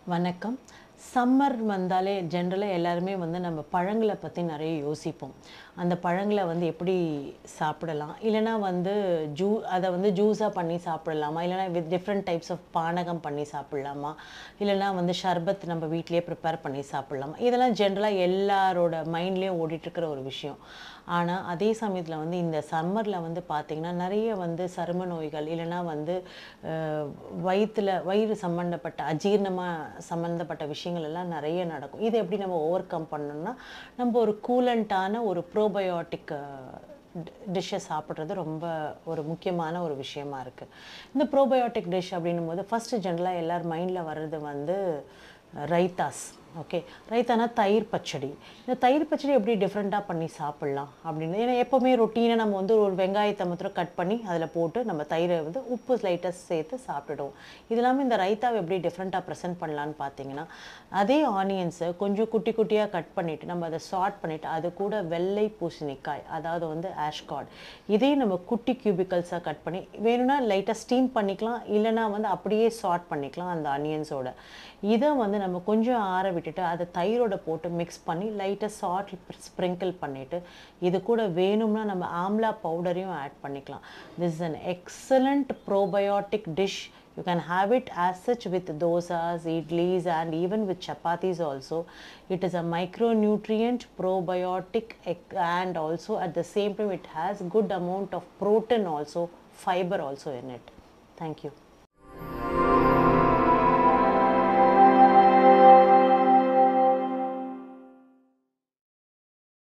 வணக்கம் சம்மர் வந்தாலே ஜென்ரலாக எல்லாருமே வந்து நம்ம பழங்களை பற்றி நிறைய யோசிப்போம் அந்த பழங்களை வந்து எப்படி சாப்பிடலாம் இல்லைனா வந்து ஜூ அதை வந்து ஜூஸாக பண்ணி சாப்பிடலாமா இல்லைனா வித் டிஃப்ரெண்ட் டைப்ஸ் ஆஃப் பானகம் பண்ணி சாப்பிடலாமா இல்லைனா வந்து ஷர்பத் நம்ம வீட்டிலேயே ப்ரிப்பேர் பண்ணி சாப்பிடலாமா இதெல்லாம் ஜென்ரலாக எல்லாரோட மைண்ட்லேயும் ஓடிட்டுருக்கிற ஒரு விஷயம் ஆனால் அதே சமயத்தில் வந்து இந்த சம்மரில் வந்து பார்த்திங்கன்னா நிறைய வந்து சரும நோய்கள் இல்லைனா வந்து வயிற்றில் வயிறு சம்மந்தப்பட்ட அஜீர்ணமாக சம்மந்தப்பட்ட விஷயங்கள் எல்லாம் நிறைய நடக்கும் இதை எப்படி நம்ம ஓவர் கம் பண்ணணும்னா நம்ம ஒரு கூலண்ட்டான ஒரு ப்ரோபயோட்டிக் டிஷ்ஷை சாப்பிட்றது ரொம்ப ஒரு முக்கியமான ஒரு விஷயமா இருக்குது இந்த ப்ரோபயோட்டிக் டிஷ் அப்படின்னும் போது ஃபஸ்ட்டு ஜென்ரலாக எல்லார் மைண்டில் வர்றது வந்து ரைத்தாஸ் ஓகே ரைத்தானா தயிர் பச்சடி இந்த தயிர் பச்சடி எப்படி டிஃப்ரெண்ட்டாக பண்ணி சாப்பிட்லாம் அப்படின்னு ஏன்னா எப்போவுமே ரொட்டீனாக நம்ம வந்து ஒரு வெங்காயத்தை மாத்திரம் கட் பண்ணி அதில் போட்டு நம்ம தயிரை வந்து உப்பு லைட்டாக சேர்த்து சாப்பிட்டுடுவோம் இது இல்லாமல் இந்த ரைத்தாவை எப்படி டிஃப்ரெண்ட்டாக ப்ரெசென்ட் பண்ணலான்னு பார்த்தீங்கன்னா அதே ஆனியன்ஸை கொஞ்சம் குட்டி குட்டியாக கட் பண்ணிவிட்டு நம்ம அதை சார்ட் பண்ணிவிட்டு அது கூட வெள்ளை பூசணிக்காய் அதாவது வந்து ஆஷ்கார்ட் இதையும் நம்ம குட்டி கியூபிக்கல்ஸாக கட் பண்ணி வேணும்னா லைட்டாக ஸ்டீம் பண்ணிக்கலாம் இல்லைனா வந்து அப்படியே சார்ட் பண்ணிக்கலாம் அந்த ஆனியன்ஸோட இதை வந்து நம்ம கொஞ்சம் ஆற விட்டுட்டு அதை தயிரோட போட்டு மிக்ஸ் பண்ணி லைட்டாக சால்ட் ஸ்ப்ரிங்கிள் பண்ணிவிட்டு இது கூட வேணும்னா நம்ம ஆம்லா பவுடரையும் ஆட் பண்ணிக்கலாம் this is an excellent probiotic dish you can have it as such with dosas idlis and even with chapatis also it is a micronutrient probiotic and also at the same time it has good amount of protein also fiber also in it thank you